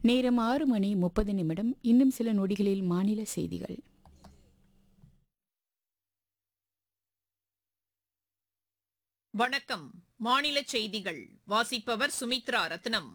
நேரம் ஆறு மணி முப்பது நிமிடம் இன்னும் சில நொடிகளில் மாநில செய்திகள் வணக்கம் மாநில செய்திகள் வாசிப்பவர் சுமித்ரா ரத்னம்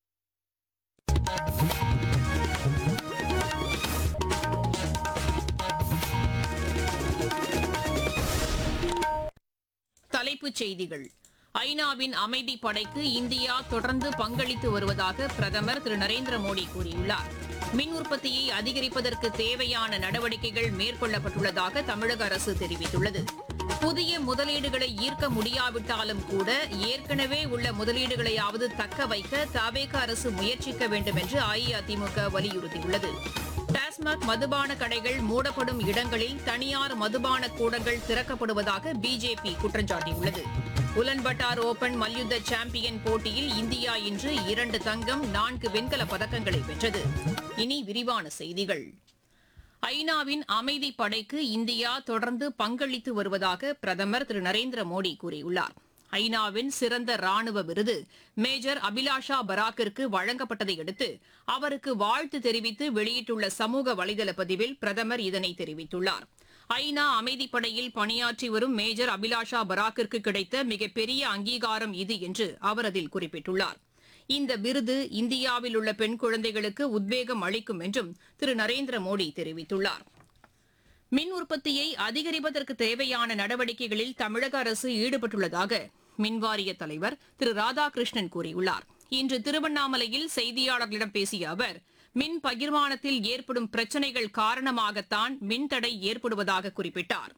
தலைப்புச் செய்திகள் ஐநாவின் அமைதி படைக்கு இந்தியா தொடர்ந்து பங்களித்து வருவதாக பிரதமர் திரு நரேந்திர மோடி கூறியுள்ளார் மின் உற்பத்தியை அதிகரிப்பதற்கு தேவையான நடவடிக்கைகள் மேற்கொள்ளப்பட்டுள்ளதாக தமிழக அரசு தெரிவித்துள்ளது புதிய முதலீடுகளை ஈர்க்க முடியாவிட்டாலும் கூட ஏற்கனவே உள்ள முதலீடுகளையாவது தக்க வைக்க தவேக அரசு முயற்சிக்க வேண்டும் என்று அஇஅதிமுக வலியுறுத்தியுள்ளது டாஸ்மாக் மதுபான கடைகள் மூடப்படும் இடங்களில் தனியார் மதுபான கூடங்கள் திறக்கப்படுவதாக பிஜேபி குற்றம் சாட்டியுள்ளது உலன்பட்டார் ஓபன் மல்யுத்த சாம்பியன் போட்டியில் இந்தியா இன்று இரண்டு தங்கம் நான்கு வெண்கலப் பதக்கங்களை வென்றது இனி விரிவான செய்திகள் ஐநாவின் அமைதி படைக்கு இந்தியா தொடர்ந்து பங்களித்து வருவதாக பிரதமர் திரு நரேந்திர மோடி கூறியுள்ளார் ஐநாவின் சிறந்த ராணுவ விருது மேஜர் அபிலாஷா பராக்கிற்கு வழங்கப்பட்டதை அடுத்து அவருக்கு வாழ்த்து தெரிவித்து வெளியிட்டுள்ள சமூக வலைதள பதிவில் பிரதமர் இதனை தெரிவித்துள்ளார் ஐநா அமைதிப்படையில் பணியாற்றி வரும் மேஜர் அபிலாஷா பராக்கிற்கு கிடைத்த மிகப்பெரிய அங்கீகாரம் இது என்று அவர் அதில் குறிப்பிட்டுள்ளார் இந்த விருது இந்தியாவில் உள்ள பெண் குழந்தைகளுக்கு உத்வேகம் அளிக்கும் என்றும் திரு நரேந்திர மோடி தெரிவித்துள்ளார் மின் உற்பத்தியை அதிகரிப்பதற்கு தேவையான நடவடிக்கைகளில் தமிழக அரசு ஈடுபட்டுள்ளதாக மின்வாரிய தலைவர் திரு ராதாகிருஷ்ணன் கூறியுள்ளார் இன்று திருவண்ணாமலையில் செய்தியாளர்களிடம் பேசிய அவர் மின் பகிர்மானத்தில் ஏற்படும் பிரச்சனைகள் காரணமாகத்தான் மின்தடை ஏற்படுவதாக குறிப்பிட்டார்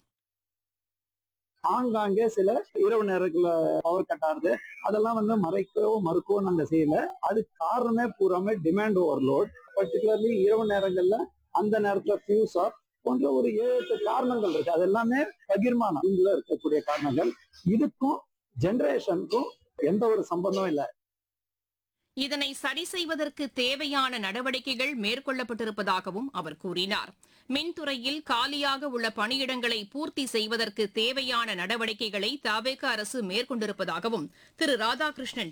ஆங்காங்கே சில இரவு நேரத்துல பவர் கட் ஆகுது அதெல்லாம் வந்து மறைக்கவோ மறுக்கவோ நாங்க செய்யல அது காரணமே பூராமே டிமாண்ட் ஓவர்லோட் பர்டிகுலர்லி இரவு நேரங்கள்ல அந்த நேரத்துல ஃபியூஸ் ஆஃப் போன்ற ஒரு ஏழு எட்டு காரணங்கள் இருக்கு அது எல்லாமே பகிர்மானம் இதுல இருக்கக்கூடிய காரணங்கள் இதுக்கும் ஜெனரேஷனுக்கும் எந்த ஒரு சம்பந்தமும் இல்லை இதனை சரி செய்வதற்கு தேவையான நடவடிக்கைகள் மேற்கொள்ளப்பட்டிருப்பதாகவும் அவர் கூறினார் மின்துறையில் காலியாக உள்ள பணியிடங்களை பூர்த்தி செய்வதற்கு தேவையான நடவடிக்கைகளை தவேக அரசு மேற்கொண்டிருப்பதாகவும் திரு ராதாகிருஷ்ணன்